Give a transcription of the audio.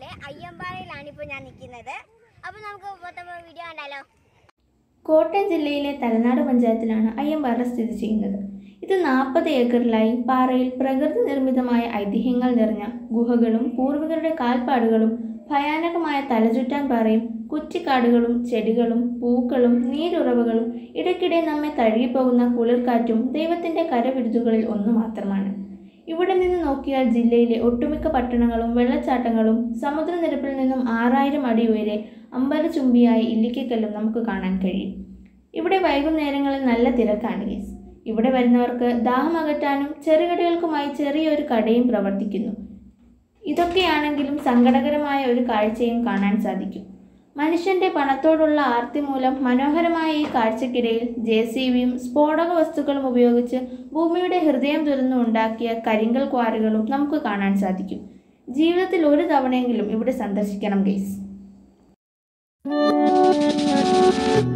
ജില്ലയിലെ അയ്യമ്പാറയിലാണ് ഇപ്പോൾ ഞാൻ നിൽക്കുന്നത് അപ്പോൾ നമുക്ക് മൊത്തം വീഡിയോ കണ്ടാലോ കോട്ടയം ജില്ലയിലെ തലനാട് പഞ്ചായത്തിലാണ് അയ്യമ്പാറ സ്ഥിതി ചെയ്യുന്നത് ഇത് നാൽപ്പത് ഏക്കറിലായി പാറയിൽ പ്രകൃതി നിർമ്മിതമായ ഐതിഹ്യങ്ങൾ നിറഞ്ഞ ഗുഹകളും പൂർവികരുടെ കാൽപ്പാടുകളും ഭയാനകമായ തലചുറ്റാൻ പാറയും കുറ്റിക്കാടുകളും ചെടികളും പൂക്കളും നീരുറവകളും ഇടയ്ക്കിടെ നമ്മെ തഴുകിപ്പോകുന്ന കുളിർക്കാറ്റും ദൈവത്തിൻ്റെ കരവിരുതുകളിൽ ഒന്നു മാത്രമാണ് ഇവിടെ നിന്ന് നോക്കിയാൽ ജില്ലയിലെ ഒട്ടുമിക്ക പട്ടണങ്ങളും വെള്ളച്ചാട്ടങ്ങളും സമുദ്രനിരപ്പിൽ നിന്നും ആറായിരം അടി ഉയരെ അമ്പലചുംബിയായ ഇല്ലിക്കക്കല്ലും നമുക്ക് കാണാൻ കഴിയും ഇവിടെ വൈകുന്നേരങ്ങളിൽ നല്ല തിരക്കാണ് ഗീസ് ഇവിടെ വരുന്നവർക്ക് ദാഹം അകറ്റാനും ചെറുകടികൾക്കുമായി ചെറിയൊരു കടയും പ്രവർത്തിക്കുന്നു ഇതൊക്കെയാണെങ്കിലും സങ്കടകരമായ ഒരു കാഴ്ചയും കാണാൻ സാധിക്കും മനുഷ്യന്റെ പണത്തോടുള്ള ആർത്തി മൂലം മനോഹരമായ ഈ കാഴ്ചക്കിടയിൽ ജെ സി ബിയും സ്ഫോടക വസ്തുക്കളും ഉപയോഗിച്ച് ഭൂമിയുടെ ഹൃദയം തുറന്നു ഉണ്ടാക്കിയ കരിങ്കൽ ക്വാറികളും നമുക്ക് കാണാൻ സാധിക്കും ജീവിതത്തിൽ ഒരു തവണയെങ്കിലും ഇവിടെ സന്ദർശിക്കണം ഗൈസ്